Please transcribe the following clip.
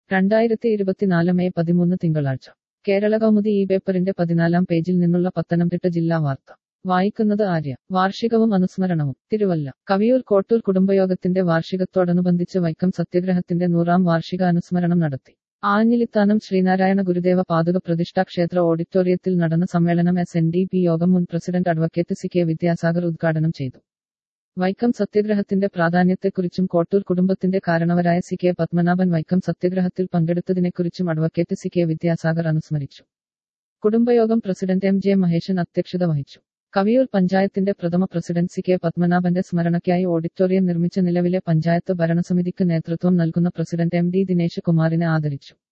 രണ്ടായിരത്തി ഇരുപത്തിനാല് മെയ് പതിമൂന്ന് തിങ്കളാഴ്ച കേരള കൗമുദി ഈ പേപ്പറിന്റെ പതിനാലാം പേജിൽ നിന്നുള്ള പത്തനംതിട്ട ജില്ലാ വാർത്ത വായിക്കുന്നത് ആര്യ വാർഷികവും അനുസ്മരണവും തിരുവല്ല കവിയൂർ കോട്ടൂർ കുടുംബയോഗത്തിന്റെ വാർഷികത്തോടനുബന്ധിച്ച് വൈക്കം സത്യഗ്രഹത്തിന്റെ നൂറാം വാർഷിക അനുസ്മരണം നടത്തി ആഞ്ഞിലിത്താനം ശ്രീനാരായണ ഗുരുദേവ പാതുക പ്രതിഷ്ഠാ ക്ഷേത്ര ഓഡിറ്റോറിയത്തിൽ നടന്ന സമ്മേളനം എസ് എൻ ഡി പി യോഗം മുൻ president advocate C K Vidyasagar ഉദ്ഘാടനം ചെയ്തു വൈക്കം സത്യഗ്രഹത്തിന്റെ പ്രാധാന്യത്തെക്കുറിച്ചും കോട്ടൂർ കുടുംബത്തിന്റെ കാരണവരായ സി കെ പത്മനാഭൻ വൈക്കം സത്യഗ്രഹത്തിൽ പങ്കെടുത്തതിനെക്കുറിച്ചും അഡ്വക്കേറ്റ് സി കെ വിദ്യാസാഗർ അനുസ്മരിച്ചു കുടുംബയോഗം പ്രസിഡന്റ് എം ജെ മഹേശൻ അധ്യക്ഷത വഹിച്ചു കവിയൂർ പഞ്ചായത്തിന്റെ പ്രഥമ പ്രസിഡന്റ് സി കെ പത്മനാഭന്റെ സ്മരണയ്ക്കായി ഓഡിറ്റോറിയം നിർമ്മിച്ച നിലവിലെ പഞ്ചായത്ത് ഭരണസമിതിക്ക് നേതൃത്വം നൽകുന്ന പ്രസിഡന്റ് എം ഡി ദിനേശ് കുമാറിനെ ആദരിച്ചു